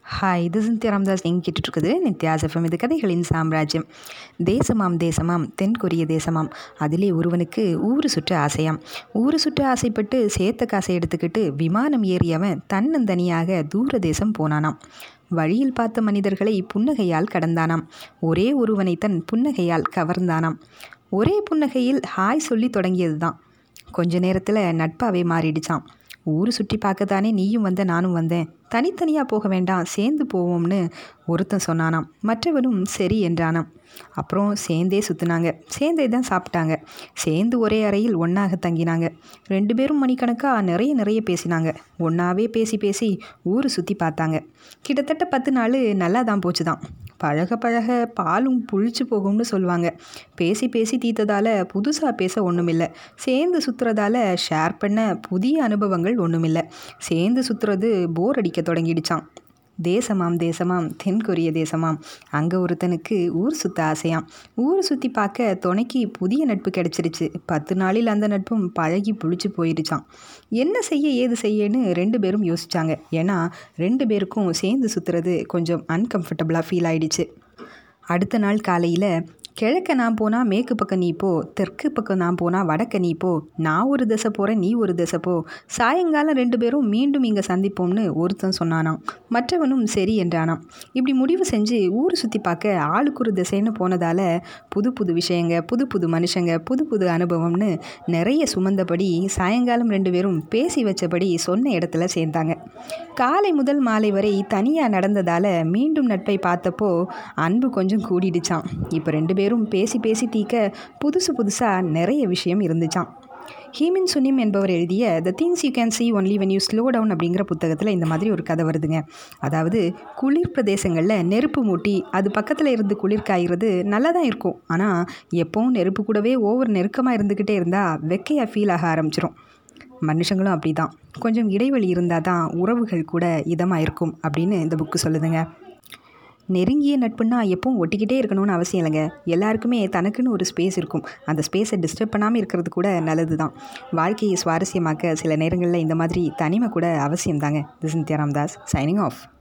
hi இது சிந்தியா ராமதாஸ் நீங்கள் கேட்டுட்ருக்குது Nithya's FM இது கதைகளின் சாம்ராஜ்யம் தேசமாம் தேசமாம் தென் கொரிய தேசமாம் அதிலே ஒருவனுக்கு ஊரு சுற்ற ஆசையாம் ஊரு சுற்ற ஆசைப்பட்டு சேர்த்த காசை எடுத்துக்கிட்டு விமானம் ஏறியவன் தன்னந்தனியாக தூர தேசம் போனானாம் வழியில் பார்த்த மனிதர்களை புன்னகையால் கடந்தானாம் ஒரே ஒருவனை தன் புன்னகையால் கவர்ந்தானாம் ஒரே புன்னகையில் ஹாய் சொல்லி தொடங்கியது தான் கொஞ்ச நேரத்தில் நட்பாவே மாறிடுச்சான் ஊர் சுற்றி பார்க்கத்தானே நீயும் வந்த நானும் வந்தேன் தனித்தனியாக போக வேண்டாம் சேர்ந்து போவோம்னு ஒருத்தன் சொன்னானாம் மற்றவனும் சரி என்றானாம் அப்புறம் சேர்ந்தே சுற்றுனாங்க சேர்ந்தே தான் சாப்பிட்டாங்க சேர்ந்து ஒரே அறையில் ஒன்றாக தங்கினாங்க ரெண்டு பேரும் மணிக்கணக்காக நிறைய நிறைய பேசினாங்க ஒன்றாவே பேசி பேசி ஊர் சுற்றி பார்த்தாங்க கிட்டத்தட்ட பத்து நாள் நல்லா தான் போச்சு தான் பழக பழக பாலும் புளிச்சு போகும்னு சொல்லுவாங்க பேசி பேசி தீத்ததால் புதுசாக பேச ஒன்றுமில்லை சேர்ந்து சுற்றுறதால ஷேர் பண்ண புதிய அனுபவங்கள் ஒன்றுமில்லை சேர்ந்து சுற்றுறது போர் அடிக்க தொடங்கிடுச்சான் தேசமாம் தேசமாம் தென் கொரிய தேசமாம் அங்கே ஒருத்தனுக்கு ஊர் சுத்த ஆசையாம் ஊர் சுற்றி பார்க்க துணைக்கு புதிய நட்பு கிடச்சிருச்சு பத்து நாளில் அந்த நட்பும் பழகி புளிச்சு போயிடுச்சான் என்ன செய்ய ஏது செய்யன்னு ரெண்டு பேரும் யோசித்தாங்க ஏன்னா ரெண்டு பேருக்கும் சேர்ந்து சுற்றுறது கொஞ்சம் அன்கம்ஃபர்டபுளாக ஃபீல் ஆயிடுச்சு அடுத்த நாள் காலையில் கிழக்க நான் போனால் மேற்கு பக்கம் நீ போ தெற்கு பக்கம் நான் போனால் வடக்க நீ போ நான் ஒரு திசை போகிறேன் நீ ஒரு திசை போ சாயங்காலம் ரெண்டு பேரும் மீண்டும் இங்கே சந்திப்போம்னு ஒருத்தன் சொன்னானாம் மற்றவனும் சரி என்றானாம் இப்படி முடிவு செஞ்சு ஊர் சுற்றி பார்க்க ஆளுக்கு ஒரு திசைன்னு போனதால் புது புது விஷயங்க புது புது மனுஷங்க புது புது அனுபவம்னு நிறைய சுமந்தபடி சாயங்காலம் ரெண்டு பேரும் பேசி வச்சபடி சொன்ன இடத்துல சேர்ந்தாங்க காலை முதல் மாலை வரை தனியாக நடந்ததால் மீண்டும் நட்பை பார்த்தப்போ அன்பு கொஞ்சம் கூடிடுச்சான் இப்போ ரெண்டு பேரும் பேசி பேசி தீக்க புதுசு புதுசாக நிறைய விஷயம் இருந்துச்சான் ஹீமின் சுனிம் என்பவர் எழுதிய the things you can see only when you slow down அப்படிங்கிற புத்தகத்தில் இந்த மாதிரி ஒரு கதை வருதுங்க அதாவது குளிர் பிரதேசங்களில் நெருப்பு மூட்டி அது பக்கத்தில் இருந்து குளிர் காய்கிறது நல்லா தான் இருக்கும் ஆனால் எப்போவும் நெருப்பு கூடவே ஓவர் நெருக்கமாக இருந்துக்கிட்டே இருந்தால் வெக்கையாக ஃபீல் ஆக ஆரம்பிச்சிரும் மனுஷங்களும் அப்படி தான் கொஞ்சம் இடைவெளி இருந்தால் தான் உறவுகள் கூட இதமாக இருக்கும் அப்படின்னு இந்த புக்கு சொல்லுதுங்க நெருங்கிய நட்புன்னா எப்பவும் ஒட்டிக்கிட்டே இருக்கணும்னு அவசியம் இல்லைங்க எல்லாருக்குமே தனக்குன்னு ஒரு ஸ்பேஸ் இருக்கும் அந்த ஸ்பேஸை டிஸ்டர்ப் பண்ணாமல் இருக்கிறது கூட நல்லது தான் வாழ்க்கையை சுவாரஸ்யமாக்க சில நேரங்களில் இந்த மாதிரி தனிமை கூட அவசியம் தாங்க this Nithya Ramdas signing of